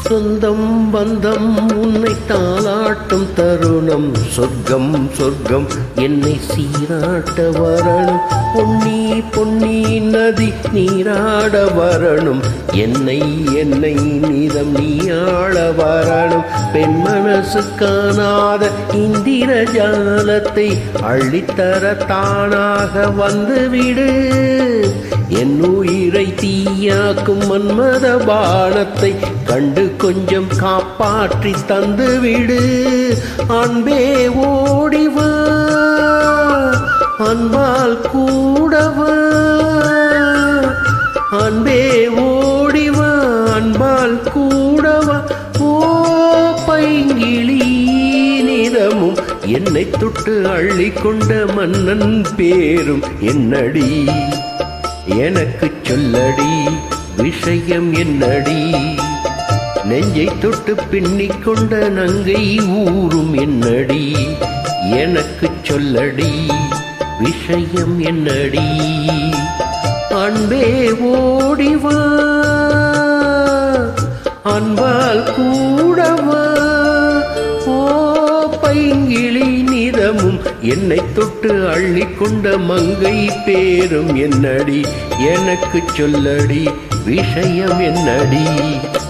சொந்தம் பந்தம் உன்னை தாளாட்டும் தருணம் சொர்க்கம் சொர்க்கம் என்னை சீராட்ட வரணும் பொன்னி பொன்னி நதி நீராட வரணும் என்னை என்னை நீதம் நீயாள வரணும் பெண் மனசு காணாத இந்திர ஜாலத்தை அள்ளித்தர தானாக வந்துவிடு என் உயிரை தீயாக்கும் மன்மத பானத்தை கண்டு கொஞ்சம் காப்பாற்றி தந்துவிடு அன்பே ஓடிவா அன்பால் கூடவா அன்பே ஓடிவா அன்பால் கூடவா ஓ பைங்கிளி நிறமும் என்னை தொட்டு அள்ளி கொண்ட மன்னன் பேரும் என்னடி எனக்கு சொல்லடி விஷயம் என்னடி நெஞ்சை தொட்டு பின்னிக் கொண்ட நங்கை ஊரும் என்னடி எனக்கு சொல்லடி விஷயம் என்னடி அன்பே ஓடிவா அன்பால் கூடவா ஓ பைங்கிளி நிறமும் என்னை தொட்டு அள்ளி கொண்ட மங்கை பேரும் என்னடி எனக்கு சொல்லடி விஷயம் என்னடி